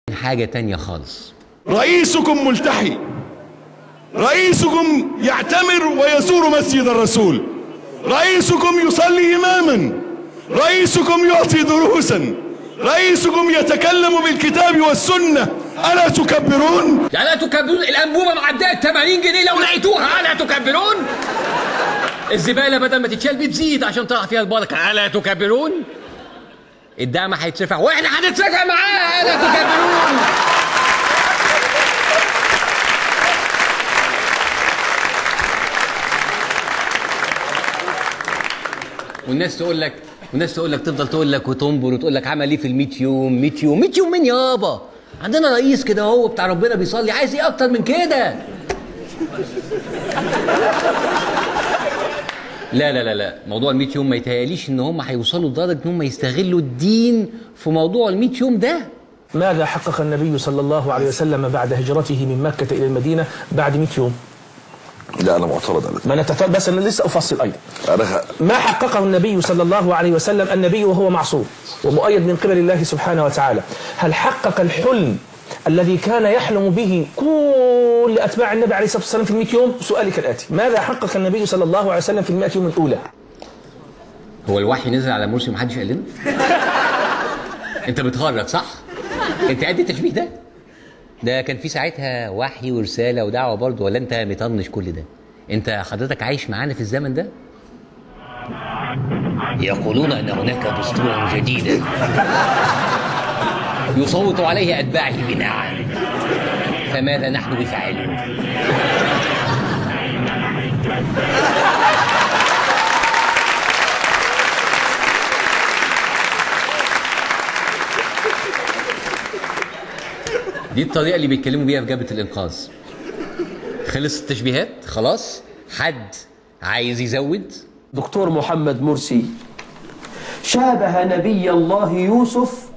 حاجة تانية خالص رئيسكم ملتحي رئيسكم يعتمر ويزور مسجد الرسول رئيسكم يصلي إماما رئيسكم يعطي دروسا رئيسكم يتكلم بالكتاب والسنة ألا تكبرون ألا تكبرون الأنبوبة معدية 80 جنيه لو لقيتوها ألا تكبرون الزبالة بدل ما تتشال بتزيد عشان تقع فيها البركة ألا تكبرون الدعم هيترفع واحنا هنترفع معاه ألا تكبرون والناس تقول لك والناس تقول لك تفضل تقول لك وتنبر وتقول لك عمل ايه في ال 100 يوم 100 يوم 100 يوم مين يابا عندنا رئيس كده هو بتاع ربنا بيصلي عايز ايه اكتر من كده لا لا لا لا موضوع ال 100 يوم ما يتهيأليش ان هم هيوصلوا لدرجه ان هم يستغلوا الدين في موضوع ال 100 يوم ده ماذا حقق النبي صلى الله عليه وسلم بعد هجرته من مكة إلى المدينة بعد 100 يوم لا انا معترض على ما أنا تفضل بس أنا لسه أفصل أيضا انا خ... ما حققه النبي صلى الله عليه وسلم النبي وهو معصوم ومؤيد من قبل الله سبحانه وتعالى هل حقق الحلم الذي كان يحلم به كل أتباع النبي عليه الصلاة والسلام في المئة يوم سؤالي كالآتي ماذا حقق النبي صلى الله عليه وسلم في المئة يوم الأولى هو الوحي نزل على مرسي ومحدش قال لنا انت بتهرج صح انت قد التشبيه ده ده كان في ساعتها وحي ورساله ودعوه برضه ولا انت مطنش كل ده انت حضرتك عايش معانا في الزمن ده يقولون ان هناك دستورا جديدا يصوت عليه اتباعه بنعم فماذا نحن بفاعلون دي الطريقه اللي بيتكلموا بيها في جبهه الانقاذ خلص التشبيهات خلاص حد عايز دكتور محمد مرسي شابه نبي الله يوسف